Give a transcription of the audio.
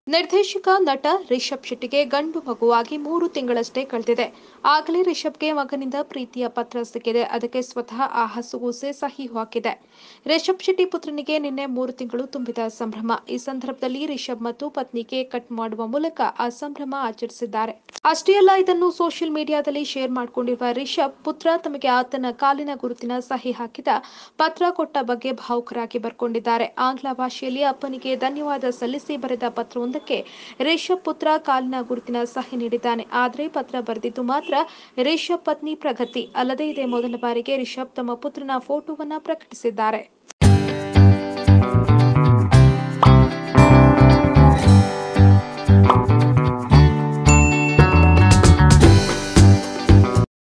ನಿರ್ದೇಶಕ ನಟ ರಿಷಬ್ ಶೆಟ್ಟಿಗೆ ಗಂಡು ಮಗುವಾಗಿ ಮೂರು ತಿಂಗಳಷ್ಟೇ ಕಳೆದಿದೆ ಆಗಲೇ ರಿಷಬ್ಗೆ ಮಗನಿಂದ ಪ್ರೀತಿಯ ಪತ್ರ ಸಿಕ್ಕಿದೆ ಅದಕ್ಕೆ ಸ್ವತಃ ಆ ಹಸುಗೂಸೆ ಸಹಿ ಹಾಕಿದೆ ರಿಷಬ್ ಶೆಟ್ಟಿ ಪುತ್ರನಿಗೆ ನಿನ್ನೆ ಮೂರು ತಿಂಗಳು ತುಂಬಿದ ಸಂಭ್ರಮ ಈ ಸಂದರ್ಭದಲ್ಲಿ ರಿಷಬ್ ಮತ್ತು ಪತ್ನಿ ಕೇಕ್ ಕಟ್ ಮಾಡುವ ಮೂಲಕ ಆ ಸಂಭ್ರಮ ಆಚರಿಸಿದ್ದಾರೆ ಅಷ್ಟೇ ಅಲ್ಲ ಇದನ್ನು ಸೋಷಿಯಲ್ ಮೀಡಿಯಾದಲ್ಲಿ ಶೇರ್ ಮಾಡಿಕೊಂಡಿರುವ ರಿಷಬ್ ಪುತ್ರ ತಮಗೆ ಆತನ ಕಾಲಿನ ಗುರುತಿನ ಸಹಿ ಹಾಕಿದ ಪತ್ರ ಕೊಟ್ಟ ಬಗ್ಗೆ ಭಾವುಕರಾಗಿ ಬರ್ಕೊಂಡಿದ್ದಾರೆ ಆಂಗ್ಲ ಭಾಷೆಯಲ್ಲಿ ಅಪ್ಪನಿಗೆ ಧನ್ಯವಾದ ಸಲ್ಲಿಸಿ ಬರೆದ ಪತ್ರವೊಂದಕ್ಕೆ ರಿಷಬ್ ಪುತ್ರ ಕಾಲಿನ ಗುರುತಿನ ಸಹಿ ನೀಡಿದ್ದಾನೆ ಆದರೆ ಪತ್ರ ಬರೆದಿದ್ದು ಮಾತ್ರ ರಿಷಬ್ ಪತ್ನಿ ಪ್ರಗತಿ ಅಲ್ಲದೆ ಇದೇ ಮೊದಲ ಬಾರಿಗೆ ರಿಷಬ್ ತಮ್ಮ ಪುತ್ರನ ಫೋಟೋವನ್ನ ಪ್ರಕಟಿಸಿದ್ದಾರೆ